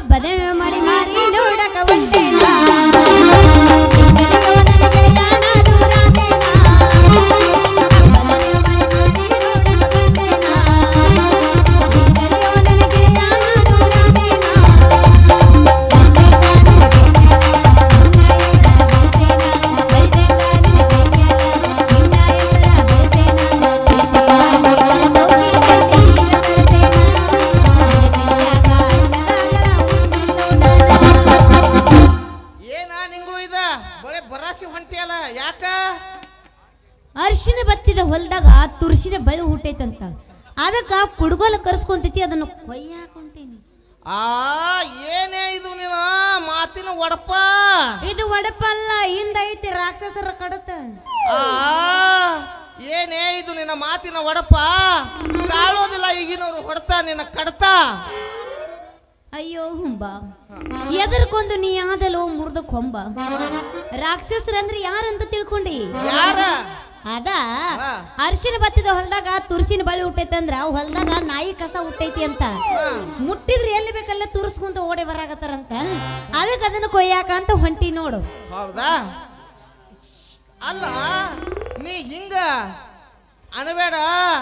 ಹಬ್ಬದ ಮಳಿ ಮಾರಿ ನೋಡಕ ಹೊಂಟೇನ ಏನ ನಿಂಗೂ ಇದ ಬಳೆ ಬರಾಸಿ ಹೊಂಟಿಯಲ್ಲ ಯಾಕ ಅರಿಶಿನ ಬತ್ತಿದ ಹೊಲದಾಗ ತುರ್ಸಿನ ಬಳಿ ಹುಟ್ಟೈತಂತ ಅದಕ್ಕ ಕುಡ್ಗೋಲ ಕರ್ಸ್ಕೊಂತೈತಿ ಅದನ್ನು ಕೊಯ್ಯಾಕೊಂಟೇನಿ ಆ ಏನೇ ಇದು ನೀನು ಮಾತಿನ ಒಡಪ ಇದು ಒಡಪಲ್ಲ ಹಿಂದ ಐತಿ ರಾಕ್ಷಸರ ಕಡತ ಆ ಏನೇ ಇದು ನಿನ್ನ ಮಾತಿನ ಒಡಪ ತಾಳೋದಿಲ್ಲ ಈಗಿನವ್ರು ಹೊಡ್ತಾ ನಿನ್ನ ಕಡ್ತಾ ಅಯ್ಯೋ ಹುಂಬ ಎದರ್ಕೊಂದು ನೀ ಆದಲೋ ಮುರ್ದ ಕೊಂಬ ರಾಕ್ಷಸರಂದ್ರೆ ಯಾರಂತ ತಿಳ್ಕೊಂಡಿ ಯಾರ ಅದ ಹಾ. ಅರಿಶಿನ ಬತ್ತಿದ ಹೊಲದಾಗ ತುರ್ಸಿನ ಬಳಿ ಹುಟ್ಟೈತಂದ್ರ ಹೊಲದಾಗ ನಾಯಿ ಕಸ ಹುಟ್ಟೈತಿ ಅಂತ ಮುಟ್ಟಿದ್ರೆ ಎಲ್ಲಿ ಬೇಕಲ್ಲ ತುರ್ಸ್ಕೊಂತ ಓಡಿ ಬರಾಕತ್ತಾರಂತ ಅದಕ್ಕೆ ಅದನ್ನ ಕೊಯ್ಯಾಕ ಅಂತ ಹೊಂಟಿ ನೋಡು ಹೌದಾ ಅಲ್ಲ ನೀ ಹಿಂಗ ಅನಬೇಡ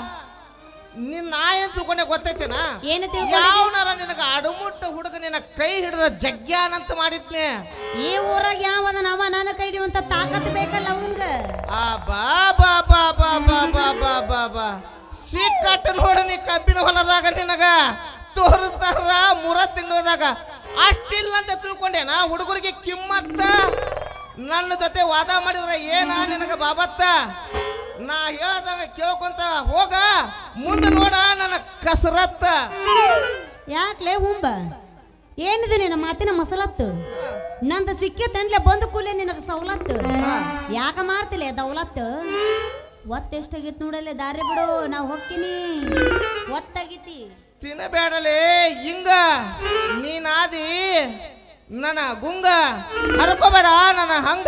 ನಿನ್ನ ನಾಯಿ ಅಂತ ತಿಳ್ಕೊಂಡೆ ಗೊತ್ತೈತೇನ ಏನು ತಿಳ್ಕೊಂಡಿ ಯಾವನಾರ ನಿನಗ ಅಡುಮುಟ್ಟ ಹುಡುಗ ನಿನ್ನ ಕೈ ಹಿಡಿದ ಜಗ್ಗ್ಯಾನಂತ ಮಾಡಿದ್ನೆ ಈ ಊರಾಗ ಯಾವದ ನಾವ ನನ್ನ ಕೈ ಹಿಡಿಯುವಂತ ತಾಕತ್ ಬೇಕಲ್ಲ ಅವಂಗ ಆ ಬಾ ಬಾ ಬಾ ಬಾ ಬಾ ಬಾ ಬಾ ಬಾ ಬಾ ಸಿಕ್ಕಟ್ಟು ನೋಡ ನೀ ಕಬ್ಬಿನ ಹೊಲದಾಗ ನಿನಗ ತೋರಿಸ್ತಾರ ಮೂರ ತಿಂಗಳದಾಗ ಅಷ್ಟಿಲ್ಲ ಅಂತ ತಿಳ್ಕೊಂಡೇನ ಹುಡುಗರಿಗೆ ಕಿಮ್ಮತ್ತ ನನ್ನ ಜೊತೆ ವಾದ ಮಾಡಿದ್ರ ಏನ ನಿನಗ ಬಾಬತ್ತ ನಾ ಹೇಳ್ದಾಗ ಕೇಳ್ಕೊಂತ ಹೋಗ ಮುಂದೆ ನೋಡ ನನ್ನ ಕಸರತ್ತ ಯಾಕ್ಲೆ ಹುಂಬ ಏನಿದೆ ನಿನ್ನ ಮಾತಿನ ಮಸಲತ್ತು ನಂದ ಸಿಕ್ಕೇ ತಂಡ್ಲೆ ಬಂದು ಕೂಲೆ ನಿನಗ ಸವಲತ್ತು ಯಾಕ ಮಾಡ್ತಿಲ್ಲ ದೌಲತ್ತು ಒತ್ತೆಷ್ಟಾಗಿತ್ತು ನೋಡಲ್ಲೇ ದಾರಿ ಬಿಡು ನಾ ಹೋಗ್ತೀನಿ ಒತ್ತಾಗಿತಿ ತಿನ್ನಬೇಡಲೇ ಹಿಂಗ ನೀನಾದಿ ನನ್ನ ಗುಂಗ ಹರ್ಕೋಬೇಡ ನನ್ನ ಹಂಗ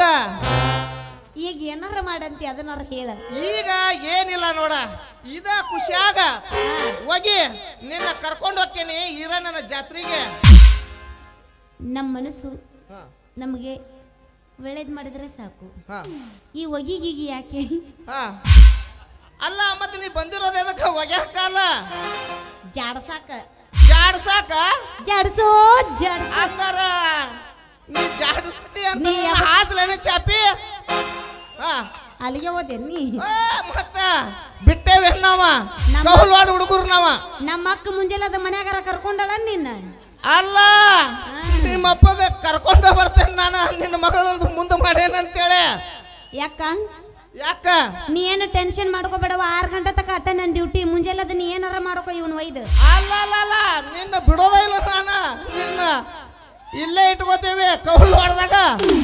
ಈಗ ಏನಾರ ಮಾಡಂತಿ ಅದನ್ನಾರ ಹೇಳ ಈಗ ಏನಿಲ್ಲ ನೋಡ ಇದ ಖುಷಿಯಾಗ ಹೋಗಿ ನಿನ್ನ ಕರ್ಕೊಂಡು ಹೋಗ್ತೇನೆ ಇರ ನನ್ನ ಜಾತ್ರೆಗೆ ನಮ್ಮ ಮನಸ್ಸು ನಮಗೆ ಒಳ್ಳೇದು ಮಾಡಿದ್ರೆ ಸಾಕು ಹಾ, ಈ ಒಗಿಗಿಗಿ ಯಾಕೆ ಹಾ. ಅಲ್ಲ ಮತ್ತೆ ನೀ ಬಂದಿರೋದು ಎದಕ್ಕೆ ಒಗ್ಯಾಕಲ್ಲ ಜಾಡ್ಸಾಕ ಜಾಡ್ಸಾಕ ಜಾಡ್ಸೋ ಜಾಡ್ಸ ಹಂಗಾರ ನೀ ಜಾಡಿಸ್ತಿ ಅಂತ ನೀ ನನ್ನ ಯಾವ- ಹಾಸ್ಲೇನೆ ಚಾಪಿ ಹಾ ಅಲ್ಲಿಗೆ ಹೋದೆ ನೀ ಆ, ಮತ್ತ ಬಿಟ್ಟೇವೆ ನಾವ ನಮ್ಮ- ಕೌಲ್ವಾಡ ಹುಡುಗರು ನಾವ ನಮ್ಮ ಅಕ್ಕ ಮುಂಜಾನೆ ಅದ ಮನ್ಯಾಗಾರ ಕರ್ಕೊಂಡಳ ನಿನ್ನ ಅಲ್ಲ ನಿಮ್ಮ ಅಪ್ಪಗ ಕರ್ಕೊಂಡ ಬರ್ತೇನೆ ನಾನು ನಿನ್ನ ಮಗಳದ್ದು ಮುಂದೆ ಮಾಡೇನಂತೇಳಿ ಯಾಕ ಯಾಕ ನೀ ಏನು ಟೆನ್ಷನ್ ಮಾಡ್ಕೋಬೇಡವ ಆರು ಗಂಟೆ ತಕ ಅಟ್ಟ ನನ್ನ ಡ್ಯೂಟಿ ಮುಂಜಾನೆ ಅದ ನೀ ಏನಾರ ಮಾಡ್ಕೋ ಇವನು ಒಯ್ದು ಅಲ್ಲ ಅಲ್ಲ ಅಲ್ಲ ನಿನ್ನ ಬಿಡೋದೇ ಇಲ್ಲ ನಾನು ನಿನ್ನ ಇಲ್ಲೇ ಇಟ್ಕೋತೇವೆ ಕೌಲ್ ಹೊಡೆದಾಗ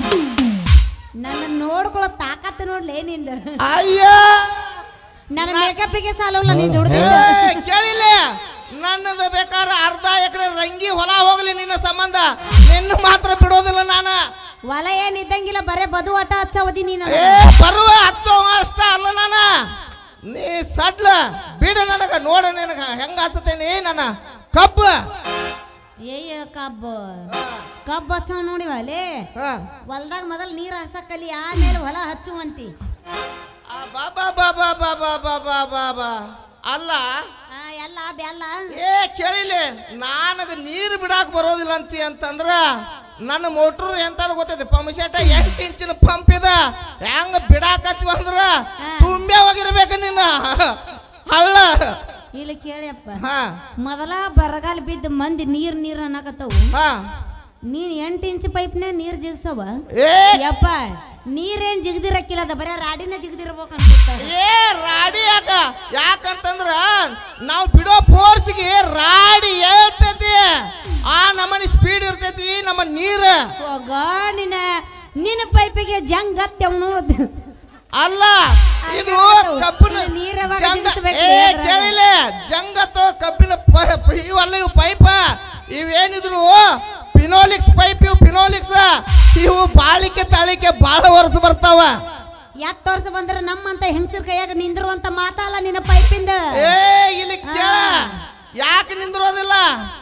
ನನ್ನ ನೋಡ್ಕೊಳ್ಳೋ ತಾಕತ್ತು ನೋಡ್ಲೇ ನಿಂದ ಅಯ್ಯ ನನ್ನ ಮೇಕಪ್ಪಿಗೆ ಸಾಲವಲ್ಲ ನೀ ಏ, ದುಡ್ದಿದ್ದ ಕೇಳಿಲ್ಲ ನನ್ನದು ಬೇಕಾದ್ರೆ ಅರ್ಧ ಎಕರೆ ರಂಗಿ ಹೊಲ ಹೋಗ್ಲಿ ನಿನ್ನ ಸಂಬಂಧ ನಿನ್ನ ಮಾತ್ರ ಬಿಡೋದಿಲ್ಲ ನಾನು ಹೊಲ ಏನ್ ಇದ್ದಂಗಿಲ್ಲ ಬರೇ ಬದು ಆಟ ಹಚ್ಚವದಿ ನೀನು ಏ ಬರುವ ಹಚ್ಚೋ ಅಷ್ಟ ಅಲ್ಲ ನಾನ ನೀ ಸಡ್ಲ ಬಿಡ ನನಗ ನೋಡ ನಿನಗ ಹೆಂಗ ಹಚ್ಚತೇನಿ ನನ್ನ ಕಬ್ಬು ಏಯ್ಯ ಕಬ್ಬು ಕಬ್ಬು ಹಚ್ಚವ ನೋಡಿವ ಅಲ್ಲೇ ಹಾ. ಹೊಲ್ದಾಗ ಮೊದಲು ನೀರು ಹಾಸಕ್ಕಲಿ ಆಮೇಲೆ ಹೊಲ ಹಚ್ಚುವಂತಿ ಆ ಬಾ ಬಾ ಬಾ ಬಾ ಬಾ ಬಾ ಬಾ ಬಾ ಬಾ ಬಾ ಅಲ್ಲ ಆ, ಎಲ್ಲ ಬೆಲ್ಲ ಏ ಕೇಳಿಲಿ ನನಗ ನೀರು ಬಿಡಾಕ ಬರೋದಿಲ್ಲ ಅಂತಿ ಅಂತಂದ್ರ ನನ್ನ ಮೋಟ್ರು ಎಂತದ ಗೊತ್ತೈತಿ ಪಂಪ್ ಸೆಟ್ ಎಂಟು ಇಂಚಿನ ಪಂಪ್ ಇದ ಹೆಂಗ ಬಿಡಾಕತ್ವಿ ಅಂದ್ರ ತುಂಬೆ ಹೋಗಿರ್ಬೇಕು ನಿನ್ನ ಹಳ್ಳ ಇಲ್ಲಿ ಕೇಳಿಯಪ್ಪ ಹಾ ಮೊದಲ ಬರಗಾಲ ಬಿದ್ದ ಮಂದಿ ನೀರ್ ನೀರ್ ಅನ್ನಕತ್ತವು ಹಾ ನೀನ್ ಎಂಟು ಇಂಚ್ ಪೈಪ್ನ ನೀರ್ ಜಿಗ್ಸವ ಏ ಯಪ್ಪ ನೀರೇನ್ ಜಿಗ್ದಿರಕ್ಕಿಲ್ಲ ಅದ ಬರೇ ರಾಡಿನ ಜಿಗ್ದಿರ್ಬೇಕು ಅನ್ಸುತ್ತ ಏ ರಾಡಿ ಯಾಕ ಯಾಕಂತಂದ್ರ ನಾವು ಬಿಡೋ ಫೋರ್ಸ್ಗೆ ರಾಡಿ ಹೇಳ್ತೈತಿ ಆ ನಮ್ಮನಿ ಸ್ಪೀಡ್ ಇರ್ತೈತಿ ನಮ್ಮ ನೀರ ಹೋಗ ನಿನ್ನ ನಿನ್ನ ಪೈಪಿಗೆ ಜಂಗ್ ಹತ್ತವನು ಅಲ್ಲ ಇದು ಕಬ್ಬಿನ ನೀರ್ ಯಾವಾಗ ಜಂಗ ಜಿಗಿಸ್ಬೇಕು ಏ ಅದ್ರಾಗ? ಕೇಳಿಲ್ಲ ಜಂಗತ್ತೋ ಕಬ್ಬಿನ ಪ- ಪ- ಇವಲ್ಲ ಇವು ಪೈಪ ಇವೇನಿದ್ರು ಪಿನೋಲಿಕ್ಸ್ ಪೈಪ್ ಇವು ಪಿನೋಲಿಕ್ಸ್ ಇವು ಬಾಳಿಕೆ ತಾಳಿಕೆ ಬಾಳ ವರ್ಷ ಬರ್ತಾವ ಎತ್ತು ವರ್ಷ ಬಂದ್ರೆ ನಮ್ಮಂತ ಹೆಂಗಸರ ಕೈಯಾಗ ನಿಂದಿರುವಂತ ಮಾತಲ್ಲ ನಿನ್ನ ಪೈಪಿಂದ ಏ ಇಲ್ಲಿ ಕೇಳ ಯಾಕೆ ನಿಂದಿರೋದಿಲ್ಲ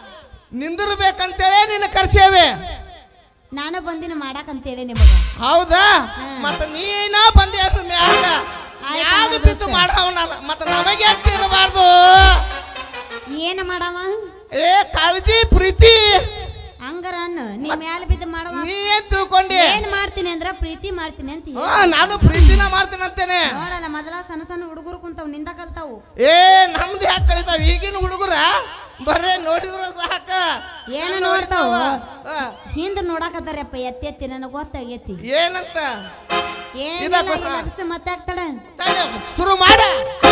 ನಿಂದಿರ್ಬೇಕಂತೇಳಿ ನಿನ್ನ ಕರ್ಸೇವೆ ನಾನು ಬಂದಿನ ಮಾಡಾಕಂತೇಳಿ ನಿಮಗ ಹೌದಾ ಹಾ. ಮತ್ತ ನೀನ ಬಂದೆ ಅದು ಮ್ಯಾಗ ಆಯ್ತು ಮ್ಯಾಗ ಹಂಗಾದ್ರೆ ಬಿದ್ದು ಸರಿ. ಮಾಡವನ ಮತ್ತ ನಮಗೆ ಇರಬಾರ್ದು ಏನ ಮಾಡವ ಏ ಕಾಳಜಿ ಪ್ರೀತಿ ಹಂಗಾರ ಅನ್ನು ನೀ ಮ್ಯಾಲ ಬಿದ್ದು ಮಾಡವ ನೀ ಏನ್ ತಿಳ್ಕೊಂಡಿ ಏನ್ ಮಾಡ್ತೀನಿ ಅಂದ್ರ ಪ್ರೀತಿ ಮಾಡ್ತೀನಿ ಅಂತ ಹೇಳಿ. ಹಾ ನಾನು ಪ್ರೀತಿನ ಮಾಡ್ತೇನಂತೇನೆ ನೋಡಲ್ಲ ಮೊದಲ ಸಣ್ಣ ಸಣ್ಣ ಹುಡುಗರು ಕುಂತಾವ್ ನಿಂದ ಕಲ್ತಾವು ಏ ನಮ್ದು ಯಾಕೆ ಕಳಿತಾವ ಈಗಿನ ಹುಡುಗರ ಬರೇ ನೋಡಿದ್ರ ಸಾಕ ಏನು ಎಲ್ಲ ನೋಡ್ತಾವ? ಹಾ. ಹಿಂದ ನೋಡಾಕತ್ತಾರಪ್ಪ ಎತ್ತಿ ಎತ್ತಿ ನನಗೆ ಗೊತ್ತಾಗೈತಿ ಏನಂತ ಏನಿಲ್ಲ ಇದಕ್ಕ- ಇಲ್ಲ ಬಿಸಿ ಮತ್ತೆ ಆಗ್ತಾಳ ತಡಿ, ಶುರು ಮಾಡ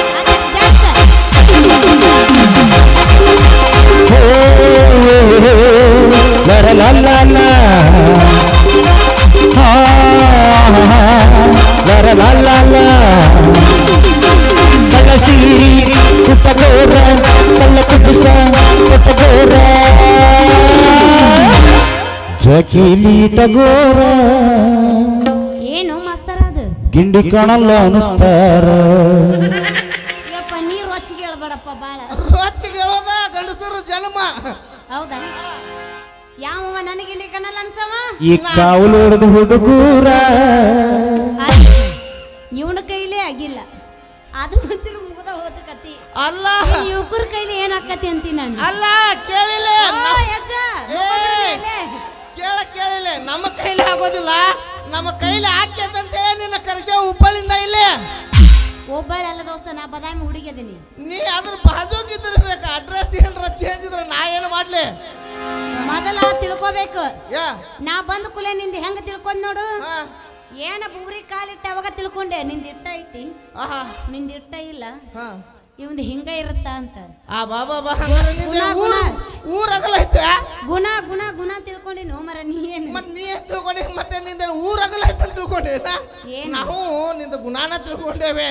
La la la la la. Ah, la la la la la. ಕಳಸೀರಿ ಕುಟ್ಟಗೋರ ಕಲ್ಲ ಕುಟ್ಟಿಸ ಕುಟ್ಟಗೋರ ಜಕೀಲಿ ಟಗೋರ ಏನು ಮಾಸ್ತರ ಅದು ಗಿಂಡಿ ಕಾಣಲ್ಲ ಅನಿಸ್ತಾರ ಯಪ್ಪ ನೀರು ಹೊಚ್ಚಿಗೆ ಹೇಳ್ಬೇಡಪ್ಪ ಬಾಳ ರೊಚ್ಚಿಗೆ ಹೇಳೋದ ಗಂಡಸರು ಜನ್ಮ ಹೌದಾ ಯಾವ ನನಗೆ ಇಲ್ಲಿ ಕಣ್ಣಲ್ಲ ಅನ್ಸವ ಈ ಕಾವಲು ಹಿಡಿದು ಹುಡುಗೂರ ಇವನ ಕೈಲೇ ಆಗಿಲ್ಲ ಅದು ಅಂತಿರು ಮುಗ್ದ ಹೋದ ಕತಿ ಅಲ್ಲ ಯುವಕರ ಕೈಲಿ ಏನ್ ಆಕತಿ ಅಂತೀನಿ ನಾನು ಅಲ್ಲ ಕೇಳಿಲ್ಲ ಓ, ನಮ್- ಯಜ್ಜ, ಏ. ಮುಖದ ಮೇಲೆ. ಕೇಳ ಕೇಳಿಲ್ಲ ನಮ್ಮ ಕೈಲಿ ಆಗೋದಿಲ್ಲ ನಮ್ಮ ಕೈಲಿ ಹಾಕ್ಯದಂತೇಳಿ ನಿನ್ನ ಕರ್ಸೆ ಹುಬ್ಬಳ್ಳಿಂದ ಇಲ್ಲಿ ಒಬ್ಬಳ ಅಲ್ಲ ದೋಸ್ತ ನಾ ಬದಾಮಿ ಹುಡುಗಿ ಅದೀನಿ ನೀ ಅದ್ರ ಬಾಜುಗಿದ್ದಿರ್ಬೇಕು ಅಡ್ರೆಸ್ ಏನ್ರ ಚೇಂಜ್ ಇದ್ರೆ ನಾ ಏನು ಮಾಡ್ಲಿ ಮೊದಲ ತಿಳ್ಕೊಬೇಕು ಯಾ ನಾ ಬಂದ ಕುಲೆ ನಿಂದ ಹೆಂಗ ತಿಳ್ಕೊಂಡ್ ನೋಡು ಹಾ ಏನ ಬೂರಿ ಕಾಲಿಟ್ಟ ಅವಾಗ ತಿಳ್ಕೊಂಡೆ ನಿಂದ ಇಟ್ಟ ಐತಿ ಆಹಾ ನಿಂದ ಇಟ್ಟ ಇಲ್ಲ ಹಾ ಇವಂದ ಹಿಂಗ ಇರುತ್ತ ಅಂತ ಆ ಬಾಬಾ ಬಾ ಹಂಗಾರೆ ನಿಂದ ಗುಣ, ಊರ್ ಗುಣ. ಊರ್ ಅಗಲೈತೆ ಗುಣ ಗುಣ ಗುಣ ತಿಳ್ಕೊಂಡಿನಿ ಮರ ನೀ ಏನು ಮತ್ ನೀ ಏನ್ ತಿಳ್ಕೊಂಡಿ ಮತ್ತೆ ನಿಂದ ಊರ್ ಅಗಲೈತೆ ಅಂತ ತಿಳ್ಕೊಂಡಿ ಏನು? ನಾವು ನಿಂದ ಗುಣಾನ ತಿಳ್ಕೊಂಡೇವೆ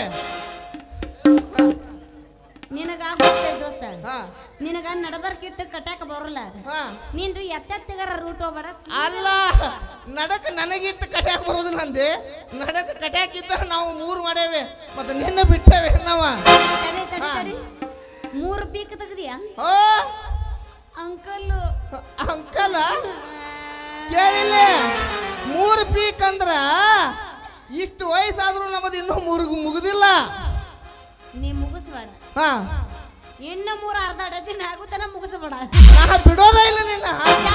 ನಿನಗ ಗೊತ್ತೈತೆ ದೋಸ್ತ ಹಾ ನಿನಗ ನಡಬರ್ಕಿಟ್ಟು ಕಟ್ಯಾಕ ಬರೋಲ್ಲ ಹಾ ನಿಂದು ಎತ್ತೆತ್ತಿಗಾರ ರೂಟ್ ಹೋಗ್ಬೇಡ ಅಲ್ಲ ನಡಕ್ ನನಗಿಟ್ಟು ಕಟ್ಯಾಕ ಬರೋದಿಲ್ಲ ಅಂದೆ ನಡಕ್ ಕಟ್ಯಾಕಿದ್ದ ನಾವು ಮೂರು ಮಾಡೇವೆ ಮತ್ತೆ ನಿನ್ನ ಬಿಟ್ಟೇವೆ ನಾವ ತಡಿ ತಡಿ ಹಾ. ತಡಿ ಮೂರು ಪೀಕ್ ತೆಗ್ದಿಯಾ ಓ ಅಂಕಲ್ಲು ಅಂಕಲ ಕೇಳಿಲ್ಲ ಮೂರು ಪೀಕ್ ಅಂದ್ರ ಇಷ್ಟು ವಯಸ್ಸಾದ್ರೂ ನಮ್ಮದು ಇನ್ನೂ ಮೂರು ಮುಗುದಿಲ್ಲ ನೀ ಮುಗಿಸ್ಬೇಡ ಹಾ ಇನ್ನು ಮೂರು ಅರ್ಧ ಡಜನ್ ಆಗುತ್ತಾನ ಮುಗಿಸ್ಬೇಡ ನಾ ಬಿಡೋದೇ ಇಲ್ಲ ನಿನ್ನ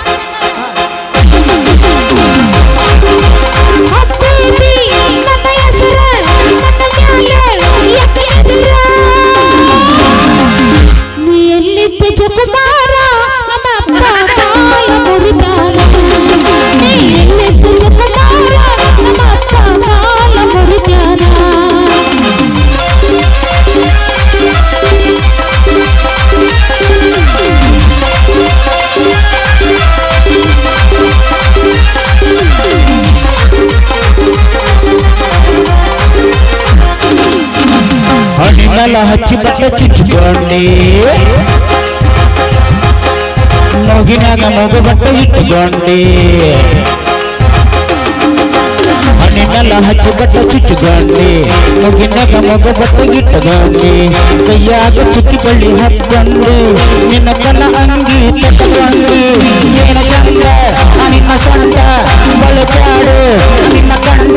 ನೀ ಎಲ್ಲಿದ್ದ ಜಕುಮಾರ ನಮ್ಮ ಅಪ್ಪ ಕಾಲ ಮುರಿದಾನ ನೀ ಎಲ್ಲಿದ್ದ ಜಕುಮಾರ ನಮ್ಮ ಅಪ್ಪ ಕಾಲ ಮುರಿದಾನ ಹಣ್ಣಿನೆಲ್ಲ ಹಚ್ಚಿ ಬಟ್ಟೆ ಚುಚ್ಚಿಕೊಂಡೆ ಮೂಗಿನಾಗ ಮೂಗು ಬಟ್ಟೆ ಇಟ್ಟುಕೊಂಡೆ ಹಣ್ಣಿನೆಲ್ಲ ಹಚ್ಚಿ ಬಟ್ಟೆ ಚುಚ್ಚಿಕೊಂಡೆ ಮೂಗಿನಾಗ ಮೂಗು ಬಟ್ಟೆ ಇಟ್ಟುಕೊಂಡೆ ಕೈಯಾಗ ಚುಕ್ಕಿ ಬಳ್ಳಿ ಹತ್ಕೊಂಡು ನಿನ್ನ ಕನ್ನ ಅಂಗಿ ತಗೊಂಡು ಏನ ಚಂದ ಆ ನಿನ್ನ ಸಂತ ಬಳಕಾಡು ನಿನ್ನ ಕಂಡ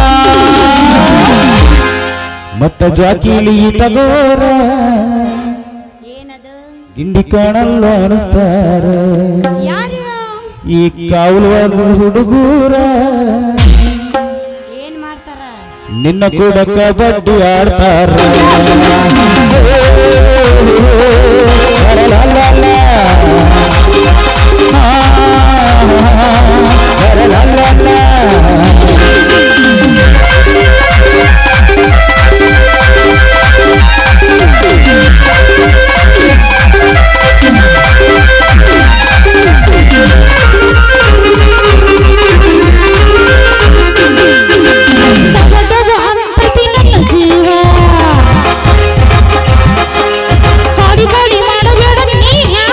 ಮತ್ತ ಜಾಕಿಲಿ ಟಗೋರ ಏನದು ಗಿಂಡಿ ಕಾಣಲ್ಲ ಅನಿಸ್ತಾರ ಯಾರು ಈ ಕಾವಲು ಹುಡುಗೂರ ಏನ್ ಮಾಡ್ತಾರ ನಿನ್ನ ಕೂಡ ಕಬಡ್ಡಿ ಆಡ್ತಾರ ಲಲಲಲ. ಆ, ಲಲಲಲ. ದಗದಗ ಅಂತತಿ ನನ್ನ ಜೀವ ಕಾಡಿ ಕಾಡಿ ಮಾಡಬೇಡ ನೀ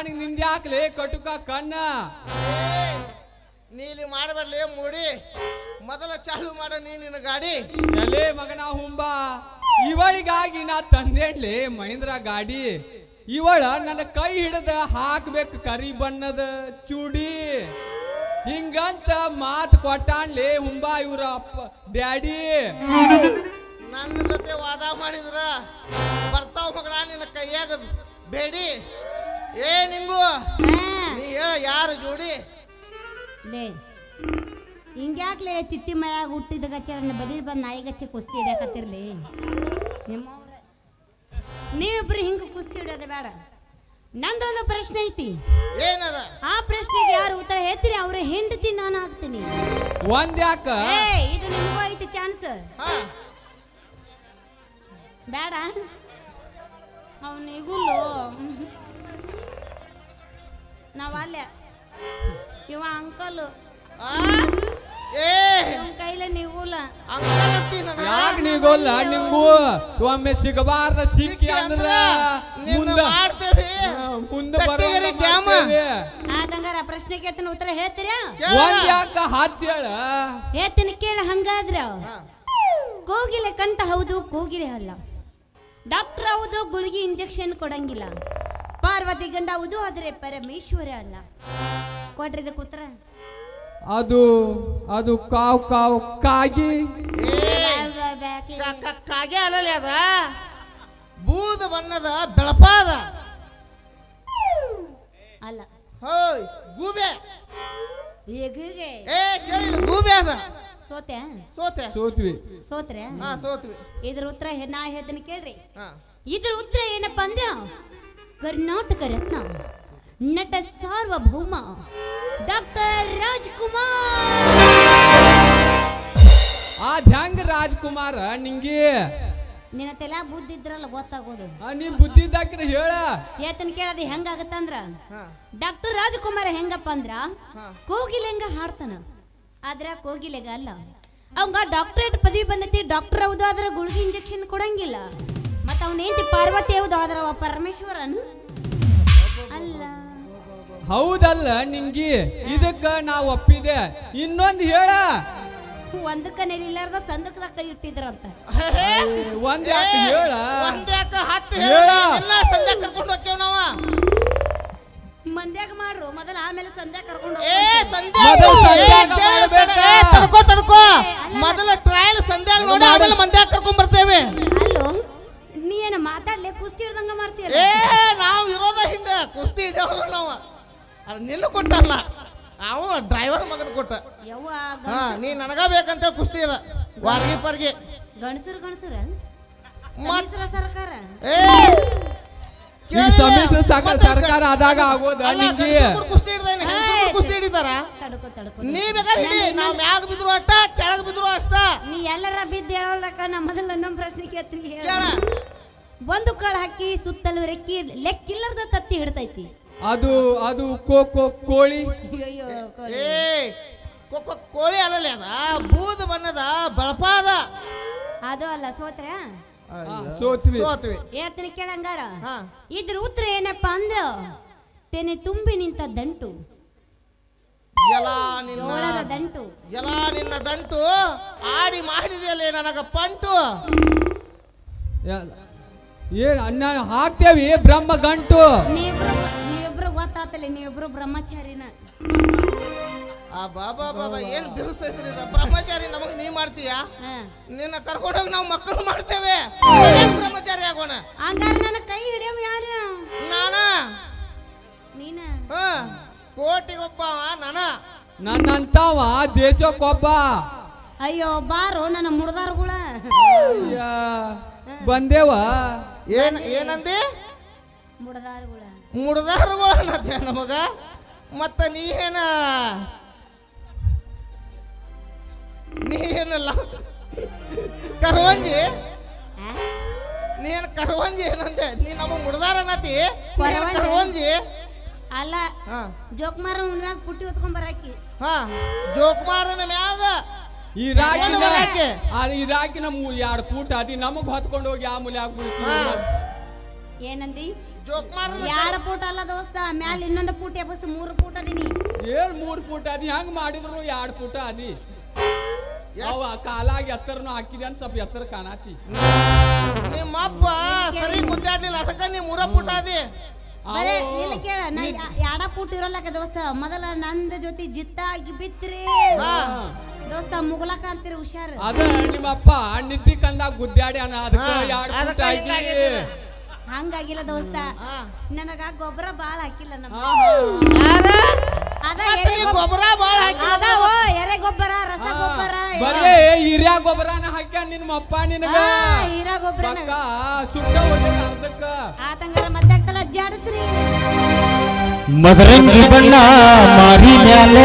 ನನಗೆ ನಿಂದ್ಯಾಕ್ಲೆ ಕಟುಕ ಕಣ್ಣ ನೀಲಿ ಮಾಡಬೇಡ್ಲಿ ಮೂಡಿ ಮೊದಲ ಚಾಲು ಮಾಡ ನೀ ನಿನ್ನ ಗಾಡಿ ಎಲೆ ಮಗನ ಹುಂಬ ಇವಳಿಗಾಗಿ ನಾ ತಂದೇಡ್ಲಿ ಮಹೇಂದ್ರ ಗಾಡಿ ಇವಳ ನನ್ನ ಕೈ ಹಿಡಿದ ಹಾಕ್ಬೇಕು ಕರಿ ಬಣ್ಣದ ಚೂಡಿ ಹಿಂಗಂತ ಮಾತು ಕೊಟ್ಟಾನ್ಲಿ ಹುಂಬ ಇವ್ರ ಅಪ್ಪ ಡ್ಯಾಡಿ ನನ್ನ ಜೊತೆ ವಾದ ಮಾಡಿದ್ರ ಬರ್ತಾವ ಮಗನ ನಿನ್ನ ಕೈಯಾಗ ಬೇಡಿ ಏ ನಿಂಗು ನೀ ಹೇಳ ಯಾರು ಜೋಡಿ ಲೇ ಹಿಂಗ್ಯಾಕ್ಲೆ ಚಿತ್ತಿ ಮಯಾಗ ಹುಟ್ಟಿದ ಗಚ್ಚರನ್ನ ಬದಿಲ್ ಬಂದು ನಾಯಿ ಗಚ್ಚೆ ಕುಸ್ತಿ ಹಿಡಿಯಕತ್ತಿರ್ಲಿ ನಿಮ್ಮವ್ರ ನೀವಿಬ್ರು ಹಿಂಗೆ ಕುಸ್ತಿ ಹಿಡಿಯೋದು ಬೇಡ ನಂದೊಂದು ಪ್ರಶ್ನೆ ಐತಿ ಏನದ ಆ ಪ್ರಶ್ನೆಗೆ ಯಾರು ಉತ್ತರ ಹೇಳ್ತೀರಿ ಅವ್ರ ಹೆಂಡತಿ ನಾನು ಆಗ್ತೀನಿ ಒಂದ್ಯಾಕ ಏ ಇದು ನಿಮಗೂ ಐತಿ ಚಾನ್ಸ್ ಹಾ ಬೇಡ ಅವನಿಗುಲ್ಲೋ ನಾವಲ್ಲ ಇವ ಅಂಕಲ್ ಆ? ಏ ಇವನ್ ಕೈಲೇ ನೀಗುಲ್ಲ ಅಂಕಲ್ ಅಂತಿ ನನಗ? ಯಾಕೆ ನೀಗೋಲ್ಲ ನಿಂಗೂ ಒಮ್ಮೆ ಸಿಗಬಾರ್ದ ಸಿಕ್ಕಿ ಸಿಕ್ಕಿ ಅಂದ್ರ ಅಂದ್ರ ನಿನ್ನ ಮುಂದ ಮಾಡ್ತೇವೆ ಮುಂದೆ ಕಟ್ಟಿಗೆರೆ ಡ್ಯಾಮ. ಆದಂಗಾರ ಪ್ರಶ್ನೆ ಕೇತನ ಉತ್ತರ ಹೇಳ್ತೀರಾ ಕೇಳ. ಒಂದ್ಯಾಕ ಹತ್ತಿ ಹೇಳ ಹೇಳ್ತೀನಿ ಕೇಳ ಹಂಗಾದ್ರ ಹಾ. ಕೋಗಿಲೆ ಕಂಠ ಹೌದು ಕೋಗಿಲೆ ಅಲ್ಲ ಡಾಕ್ಟರ್ ಹೌದು ಗುಳಿಗೆ ಇಂಜೆಕ್ಷನ್ ಕೊಡಂಗಿಲ್ಲ ಪಾರ್ವತಿ ಗಂಡ ಹೌದು ಆದರೆ ಪರಮೇಶ್ವರ ಅಲ್ಲ ಕೊಡ್ರಿ ಇದಕ್ಕೆ ಉತ್ತರ ಅದು ಅದು ಕಾವ್ ಕಾವ್ ಕಾಗಿ ಏ ಕ- ಕ- ಕಾಗೆ ಅಲ್ಲಲ್ಲಿ ಅದ ಬೂದ ಬಣ್ಣದ ಬೆಳಪಾದ ಅಲ್ಲ ಹೋಯ್ ಗೂಬೆ ಎಗುಗೆ ಏ ಕೇಳಿ ಗೂಬೆ ಅದ ಸೋತೆ ಸೋತೆ ಸೋತ್ವಿ ಸೋತ್ರೆ ಹಾ ಸೋತ್ವಿ ಇದ್ರ ಉತ್ತರ ಹೆ- ನಾ ಹೇಳ್ತೀನಿ ಕೇಳ್ರಿ ಹಾ ಇದ್ರ ಉತ್ತರ ಏನಪ್ಪಾ ಅಂದ್ರ ಕರ್ನಾಟಕ ರತ್ನ ನಟ ಸಾರ್ವಭೌಮ ಡಾಕ್ಟರ್ ರಾಜ್ಕುಮಾರ್ ಆ ಧ್ಯಾಂಗ ರಾಜ್ಕುಮಾರ ನಿಂಗೆ ನಿನ್ನ ತೆಲ ಬುದ್ಧಿ ಇದ್ರಲ್ಲ ಗೊತ್ತಾಗೋದು ಆ, ನೀ ಬುದ್ಧಿ ಇದ್ದಾಕಿರ ಹೇಳ ಏತನ್ ಕೇಳೋದು ಹೆಂಗಾಗತ್ತಂದ್ರ ಹಾ ಡಾಕ್ಟರ್ ರಾಜ್ಕುಮಾರ್ ಹೆಂಗಪ್ಪ ಅಂದ್ರ ಹಾ. ಕೋಗಿಲೆಂಗ ಹಾಡ್ತಾನ ಆದ್ರ ಕೋಗಿಲೆಗ ಅಲ್ಲ ಅವಂಗ ಡಾಕ್ಟರೇಟ್ ಪದವಿ ಬಂದೈತಿ ಡಾಕ್ಟರ್ ಹೌದು ಆದ್ರ ಗುಳಿಗೆ ಇಂಜೆಕ್ಷನ್ ಕೊಡಂಗಿಲ್ಲ ಮತ್ತ ಅವನೇಂತಿ ಪಾರ್ವತಿ ಹೌದು ಆದ್ರ ಅವ ಪರಮೇಶ್ವರನು ಅಲ್ಲ ಹೌದಲ್ಲ ನಿಂಗಿ ಇದಕ್ಕ ನಾ ಒಪ್ಪಿದೆ ಇನ್ನೊಂದ್ ಹೇಳ ಒಂದಕ್ಕ ನೆಲಿಲಾರ್ದ ಸಂದಕದಾಗ ಕೈ ಇಟ್ಟಿದ್ರಂತ ಒಂದ್ ಯಾಕೆ ಹೇಳ ಒಂದ್ಯಾಕ ಹತ್ತು ಹೇಳ. ಹೇಳ ಎಲ್ಲ ಸಂಜೆ ಕರ್ಕೊಂಡು ಹೋಗ್ತೇವ್ ನಾವ ಮಂದ್ಯಾಗ ಮಾಡ್ರು ಮೊದಲ ಆಮೇಲೆ ಸಂಧ್ಯಾ ಕರ್ಕೊಂಡು ಏ ಸಂಧ್ಯಾ ಮೊದಲು ಏ, ಸಂಧ್ಯಾಗ ಕೇಳು, ಮಾಡ್ಬೇಕಾ? ಏ, ತಡ್ಕೋ ತಡ್ಕೋ ಮೊದಲ ಟ್ರಯಲ್ ಸಂಧ್ಯಾಗ ನೋಡಿ ಆಮೇಲೆ ಮಂದ್ಯಾಗ ಕರ್ಕೊಂಡ್ ಬರ್ತೇವೆ ಅಲ್ಲೋ ನೀ ಏನ ಮಾತಾಡ್ಲೆ ಕುಸ್ತಿ ಹಿಡ್ದಂಗ ಮಾಡ್ತೀಯಲ್ಲ ಏ ನಾವು ಇರೋದ ಹಿಂಗ ಕುಸ್ತಿ ಹಿಡಿಯೋಲ್ಲ ನಾವ ಅದು ನಿನ್ನ ಕೊಟ್ಟಲ್ಲ ಅವ ಡ್ರೈವರ್ ಮಗನ ಕೊಟ್ಟ ಯವ್ವ ಹಾ ನೀ ನನಗ ಬೇಕಂತ ಕುಸ್ತಿ ಅದ ವಾರ್ಗಿ ಪರ್ಗಿ ಗಣಸರು ಗಣಸರ ಮತ್- ಸಮ್ಮಿಶ್ರ ಸರ್ಕಾರ ಏ ಈಗ ಸಮ್ಮಿಶ್ರ ಸಾಕ ಸರ್ಕಾರ ಆದಾಗ ಆಗೋದ ಅಲ್ಲ, ನಿಂಗೆ ಗಂಡ್ಸ್ರು ಕೂಡ ಕುಸ್ತಿ ಹಿಡ್ದೇನೆ ಹೆಂಗ್ಸ್ರು ಕೂಡ ಕುಸ್ತಿ ಹಿಡಿತಾರ ತಡ್ಕೋ ತಡ್ಕೋ ನೀ ಬೇಕಾದ್ರೆ ಹಿಡಿ ನಾವ್ ಮ್ಯಾಗ ಬಿದ್ರು ಅಷ್ಟ ಕೆಳಗ್ ಬಿದ್ರು ಅಷ್ಟ ನೀ ಎಲ್ಲರ ಬಿದ್ದು ಹೇಳೋಲ್ಲಕ್ಕ ನಾ ಮೊದಲು ಇನ್ನೊಂದು ಪ್ರಶ್ನೆ ಕೇಳ್ತೀನಿ ಹೇಳು. ಕೇಳ ಒಂದು ಕಾಳು ಹಾಕಿ ಸುತ್ತಲೂ ರೆಕ್ಕಿ ಲೆಕ್ಕಿಲ್ಲದ ತತ್ತಿ ಹಿಡ್ತೈತಿ ಅದು ಅದು ಕೋ ಕೋ ಕೋಳಿ ಅಯ್ಯೋ ಕೋಳಿ. ಏ ಕೊ- ಕೊ- ಕೋಳಿ ಅಲ್ಲಲ್ಲಿ ಅದ ಬೂದ್ ಬಣ್ಣದ ಬಳಪಾದ ಅದು ಅಲ್ಲ ಸೋತ್ರ ಆ, ಸೋತ್ವಿ ಸೋತ್ವಿ ಹೇಳ್ತೀನಿ ಕೇಳಂಗಾರ ಹಾ ಇದ್ರ ಉತ್ತರ ಏನಪ್ಪಾ ಅಂದ್ರ ತೆನೆ ತುಂಬಿ ನಿಂತ ದಂಟು ಎಲ್ಲ ನಿನ್ನ ಜೋಳದ ದಂಟು ಎಲ್ಲ ನಿನ್ನ ದಂಟು ಆಡಿ ಮಾಡಿದೆಯಲ್ಲೇ ನನಗ ಪಂಟು ಯಾ- ಏನ್ ಅನ್ನ ಹಾಕ್ತೇವಿ ಬ್ರಹ್ಮ ಗಂಟು ನೀವಿಬ್ರು ನೀವಿಬ್ರು ಗೊತ್ತಾತಲ್ಲ ನೀವಿಬ್ರು ಬ್ರಹ್ಮಚಾರಿನ ಆ ಬಾಬಾ ಬಾಬಾ ಏನ್ ಬಿರುಸೈತ್ರಿ ಇದು ಬ್ರಹ್ಮಚಾರಿ ನಮಗ್ ನೀ ಮಾಡ್ತೀಯ ಹಾ. ನಿನ್ನ ಕರ್ಕೊಂಡೋಗಿ ನಾವು ಮಕ್ಕಳು ಮಾಡ್ತೇವೆ ನಾವ್ಯಾಕ್ ಬ್ರಹ್ಮಚಾರಿ ಆಗೋಣ ಹಂಗಾರ ನನ್ನ ಕೈ ಹಿಡಿಯವ ಯಾರು ನಾನ ನೀನ ಹ ಕೋಟಿಗೊಬ್ಬ ನಾನ ನನ್ನಂತವ ದೇಶಕ್ಕೊಬ್ಬ ಅಯ್ಯೋ ಬಾರೋ ನನ್ನ ಮುಡ್ದಾರ್ಗುಳ ಅಯ್ಯ, ಬಂದೇವ ಏನ್ ಏನಂದಿ ಮುಡ್ದಾರ್ಗುಳ ಮುಡ್ದಾರಗಳು ಅನ್ನತ್ತೆ ನಮಗ ಮತ್ತ ನೀ ಏನ ನೀ ಏನಲ್ಲ ಕರ್ವಂಜಿ ಆ? ನೀ ಏನ್ ಕರ್ವಂಜಿ ಏನಂದೆ ನೀ ನಮಗ್ ಮುಡ್ದಾರ ಅನ್ನತಿ ನೀ ಏನ್ ಕರ್ವಂಜಿ? ಕರ್ವಂಜಿ ಅಲ್ಲ ಹಾ ಜೋಕ್ಮಾರ ಮ್ಯಾಗ ಪುಟ್ಟಿ ಹೊತ್ಕೊಂಡ್ ಬರಾಕಿ ಹಾ ಜೋಕುಮಾರನ ಮ್ಯಾಗ ಈ ರಾಕಿನ ತಗೊಂಡ್ ಬರಾಕೆ. ಅದು ಇದಾಕಿ ನಮ್ಮ ಎರಡು ಪೂಟ ಅದಿ ನಮಗ್ ಹೊತ್ಕೊಂಡು ಹೋಗಿ ಆ ಮೂಲೆ ಹಾ ಏನಂದಿ ಜೋಕ್ ಮಾರ ಎರಡು ಪೂಟ ಅಲ್ಲ ದೋಸ್ತ ಮ್ಯಾಲ ಇನ್ನೊಂದು ಪೂಟ ಎಬ್ಬಸ್ ಮೂರು ಪೂಟ ಅದೀನಿ ಏನ್ ಮೂರ್ ಫೂಟ್ ಅದಿ ಹೆಂಗ್ ಮಾಡಿದ್ರು ಎರಡ್ ಫೂಟ ಅದಿ ಅವ ಕಾಲಾಗಿ ಎತ್ತರನು ಹಾಕಿದೆ ಅಂತ ಸ್ವಲ್ಪ ಎತ್ತರ ಕಾಣತಿ ನಿಮ್ಮ ಅಪ್ಪ ಸರಿ ಗುದ್ದಾಡ್ಲಿಲ್ಲ ಅದಕ್ಕ ನೀ ಮೂರ ಪುಟ ಅದಿ ಬರೇ ಇಲ್ಲ ಕೇಳ ನಾ ಯಾಡ ಪೂಟ ಇರೋಲ್ಲಕ ದೋಸ್ತ ಮೊದಲ ನಂದ ಜೊತೆ ಜಿತ್ತ ಆಗಿ ಬಿತ್ರಿ ಹಾ ದೋಸ್ತ ಮುಗಲಕ ಅಂತೀರಿ ಹುಷಾರ್ ಅದ ನಿಮ್ಮಪ್ಪ ನಿದ್ದಿ ಕಂದಾಗ ಗುದ್ದಾಡಿ ಅನ್ನ ಅದಕ್ಕ ಹಾ, ಎರಡ್ ಅದಕ್ಕ ಫೂಟ್ ಹಿಂಗಾಗಿದೆ. ಆಗಿ ಹಂಗಾಗಿಲ್ಲ ದೋಸ್ತ ಹಾ. ನನಗ ಗೊಬ್ಬರ ಬಾಳ ಹಾಕಿಲ್ಲ ನಮ್ಮ ಯಾರ ಅದ ಮತ್ತ್ ಎರೆ ನೀ ಗೊಬ್ಬರ ಗೊಬ್ಬರ ಬಾಳ ಹಾಕಿಲ್ಲ ಅದ ಓ ಎರೆ ಗೊಬ್ಬರ ರಸ ಗೊಬ್ಬರ ಬರೇ ಹಿರಿಯ ಗೊಬ್ಬರನ ಹಾಕ್ಯ ನಿಮ್ಮಪ್ಪ ನಿನಗ ಹೀರಾ ಗೊಬ್ಬರ ಪಕ್ಕ ಸುಟ್ಟ ಹೊಡೆದ ಅರ್ಧಕ್ಕ ಆತಂಗಾರ ಮತ್ತೆ ಆಗ್ತಲ್ಲ ಜಾಡಸ್ರಿ ಮದರಂಗಿ ಬಣ್ಣ ಮಾರಿ ಮ್ಯಾಲ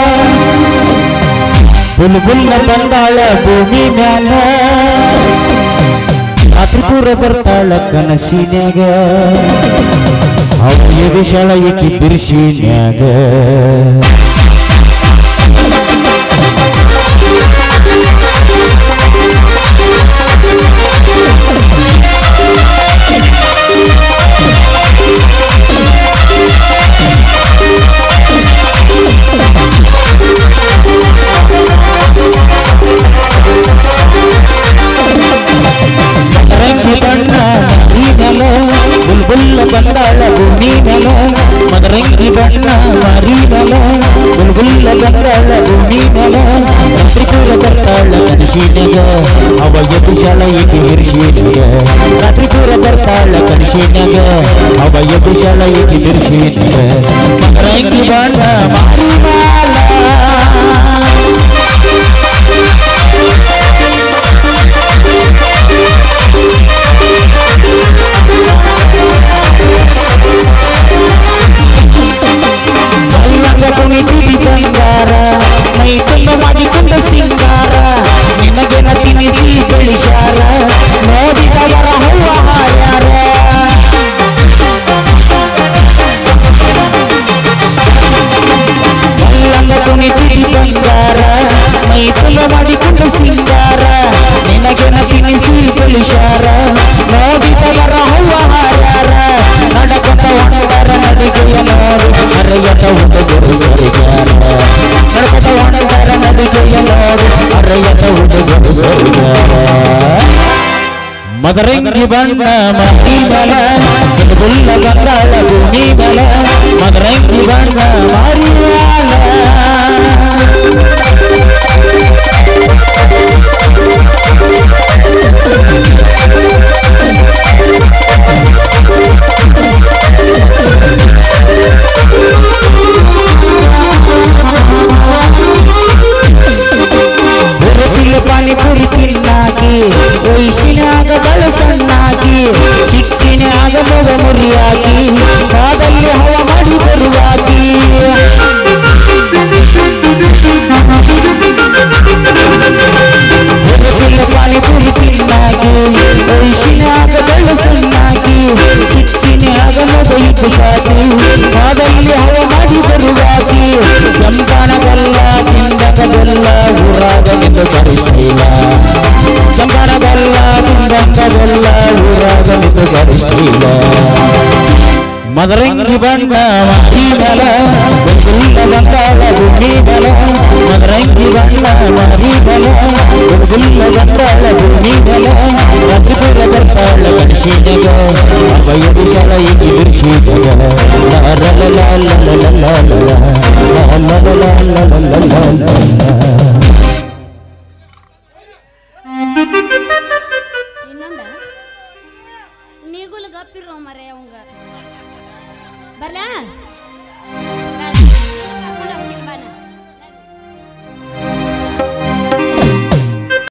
ಬುಲ್ಬುಲ್ಲ ಬಂದಾಳ ಭೂಮಿ ಮ್ಯಾಲ ರಾತ್ರಿಪುರ ಬರ್ತಾಳ ಕನಸಿನ್ಯಾಗ ಅವಳಿಗೆ ವಿಶಾಲ ಈಕಿ ಬಿರ್ಸಿನ್ಯಾಗ ಮದರಂಗಿ ಬಣ್ಣ ಮಾರಿ ಮ್ಯಾಲ ಬುಲ್ಬುಲ್ಲ ಬಂದಾಳ ಭೂಮಿ ಮ್ಯಾಲ ಮದರಂಗಿ ಬಣ್ಣ ಮಾರಿ ಮ್ಯಾಲ ಬುಲ್ಬುಲ್ಲ ಬಂದಾಳ ಭೂಮಿ ಮ್ಯಾಲ ರಾತ್ರಿಪುರ ಬರ್ತಾಳ ಕನಸಿನ್ಯಾಗ ಅವಳಿಗೆ ವಿಶಾಲ ಈಕಿ ಬಿರ್ಸಿನ್ಯಾಗ ರಾತ್ರಿಪುರ ಬರ್ತಾಳ ಕನಸಿನ್ಯಾಗ ಅವಳಿಗೆ ವಿಶಾಲ ಈಕಿ ಬಿರ್ಸಿನ್ಯಾಗ ಮದರಂಗಿ ಬಣ್ಣ ಮಾರಿ ಮ್ಯಾಲ ಮಲ್ಲಂಗ ಕುಣಿತಿದಿ ಬಂಗಾರ ಮೈ ತುಂಬ ಮಾಡಿಕೊಂಡ ಸಿಂಗಾರ ನಿನಗೆನ ತಿನಿಸಿ ಬೆಳಿಸಾರ ನೋಡಿದವರ ಹೂವ ಹಾರ್ಯಾರ ಮಲ್ಲಂಗ ಕುಣಿತಿದಿ ಬಂಗಾರ ಮೈ ತುಂಬ ಮಾಡಿಕೊಂಡ ಸಿಂಗಾರ ನಿನಗೆನ ತಿನಿಸಿ ಬೆಳಿಸಾರ ನೋಡಿದವರ ಹೂವ ಹಾರ್ಯಾರ ನಡಕೊಂಡ ಒಣವರ ನಡಿಗೆಯ ನೋಡು ಅರೆಯದ ಹುಡುಗರು ಸರಿಗಾರ ನಡಕದ ಒಣವರ ನಡಿಗೆಯ ನೋಡು ಅರೆಯದ ಹುಡುಗರು ಸರಿಗಾರ ಮದರಂಗಿ ಬಣ್ಣ ಮಹಿ ಬಲ ಬುಲ್ಲ ಬಂಗಾಳ ಭೂಮಿ ಬಲ ಮದರಂಗಿ ಬಣ್ಣ ಮಾರಿ ಹುಡುಗಿಲ ಪಾನಿಪುರಿ ತಿನ್ನಾಕಿ ವಯಸ್ಸಿನಾಗ ಬಳ ಸಣ್ಣಾಕಿ ಸಿಕ್ಕಿನಾಗ ಮೊಗ ಮುರಿಯಾಕಿ ಕಾದಲ್ಲಿ ಹವ ಮಾಡಿ ಬರುವಾಕಿ ಹುಡುಗಿಲ ಪಾನಿಪುರಿ ತಿನ್ನಾಕಿ ವಯಸ್ಸಿನಾಗ ಬಳ ಸಣ್ಣಾಕಿ ಸಿಕ್ಕಿನಾಗ ಮೊಗ ಇದ್ದು ಸಾಕಿ ಕಾದಲ್ಲಿ ಹವ ಮಾಡಿ ಬರುವಾಕಿ ಕೆಂಪನಗಲ್ಲ ತಿಂದಕದಲ್ಲ ಊರಾಗ ನಿಂದು ಗರಿಷ್ಠಿಲ್ಲ ಕೆಂಪನಗಲ್ಲ ತಿಂದಕದಲ್ಲ ಊರಾಗ ನಿಂದು ಗರಿಷ್ಠಿಲ್ಲ ಮದರಂಗಿ ಬಣ್ಣ ಮಾರಿ ಬಲ ಗುಲ್ಲ ಬಂದಾಳ ಭೂಮಿ ಬಲ ಮದರಂಗಿ ಬಣ್ಣ ಮಾರಿ ಬಲ ಗುಲ್ಲ ಬಂದಾಳ ಭೂಮಿ ಬಲ ರಾತ್ರಿಪುರ ಬರ್ತಾಳ ಗಣಶೀನಗ ಅವಯ ವಿಶಾಲ ಈಗಿ ಬಿರ್ಶೀನಗ ಲ ಲ ಲ ಲ ಲ ಲ ಲ ಲ ಲ ಲ ಲ ಲ ಲ ಲ ಲ ಲ ಲ ಇನ್ನೊಂದ ನೀಗುಲ್ ಗಪ್ಪಿರೋ ಮರೆ ಅವಂಗ ಬರ್ಲಾ